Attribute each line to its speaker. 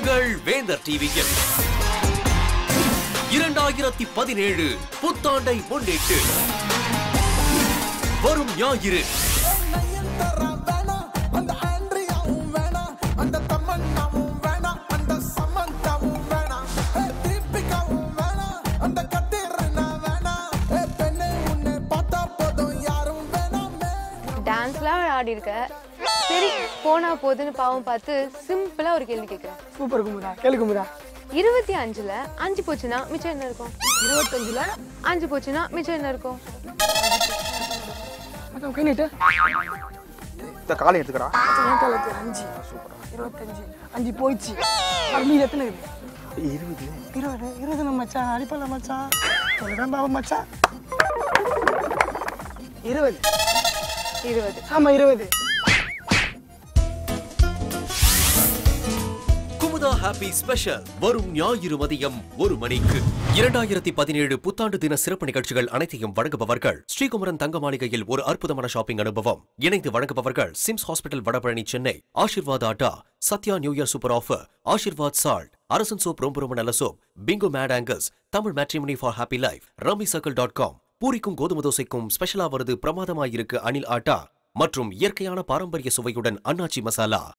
Speaker 1: உங்கள் வேந்தர் டிவியில் இரண்டாயிரத்தி பதினேழு புத்தாண்டை முன்னிட்டு வரும் ஞாயிறு
Speaker 2: நயன்தாரா வேணாம், அந்த ஆண்ட்ரியாவும் வேணாம், அந்த தமன்னாவும் வேணாம், அந்த சமந்தாவும் வேணாம், ஏ தீபிகாவும் வேணாம், அந்த கத்திரினா வேணாம், ஏ பெண்ணே உன்னை பார்த்தா போதும் யாரும் வேணாமே
Speaker 3: டான்ஸ்லாம் ஆடி இருக்க சரி போனா போதுன்னு பாவம் பார்த்து சிம்பிளா ஒரு கேள்வி கேட்குறேன்
Speaker 4: சூப்பர் குமுதா கேளு குமுதா
Speaker 3: இருபத்தி அஞ்சுல அஞ்சு போச்சுன்னா மிச்சம் என்ன இருக்கும்
Speaker 4: இருபத்தஞ்சுல
Speaker 3: அஞ்சு போச்சுன்னா மிச்சம் என்ன இருக்கும்
Speaker 4: மச்சான் கை நீட்டு
Speaker 5: இந்த காலை எடுத்துக்கிறா
Speaker 4: என் காலத்து அஞ்சு இருபத்தஞ்சு அஞ்சு போயிடுச்சு மீதி எத்தனை இருக்குது
Speaker 5: இருபது
Speaker 4: இருபது இருபது மச்சான் அடிப்பல மச்சான் சொல்லுதான் பாவம் மச்சான் இருபது
Speaker 3: இருபது
Speaker 4: ஆமா இருபது
Speaker 1: குமுதா ஹாப்பி ஸ்பெஷல் வரும் ஞாயிறு மதியம் ஒரு மணிக்கு இரண்டாயிரத்தி பதினேழு புத்தாண்டு தின சிறப்பு நிகழ்ச்சிகள் அனைத்தையும் வழங்குபவர்கள் ஸ்ரீகுமரன் தங்க மாளிகையில் ஒரு அற்புதமான ஷாப்பிங் அனுபவம் இணைந்து வழங்குபவர்கள் SIMS hospital Vadapalani Chennai Aashirvaad atta Sathya new year super offer Aashirvaad salt Arasan soap ரொம்ப ரொம்ப நல்ல soap bingo mad angles Tamil matrimony for happy life rummy circle dot com பூரிக்கும் கோதுமை தோசைக்கும் ஸ்பெஷலா வருது பிரமாதமாயிருக்கு அனில் ஆட்டா மற்றும் இயற்கையான பாரம்பரிய சுவையுடன் அன்னாச்சி மசாலா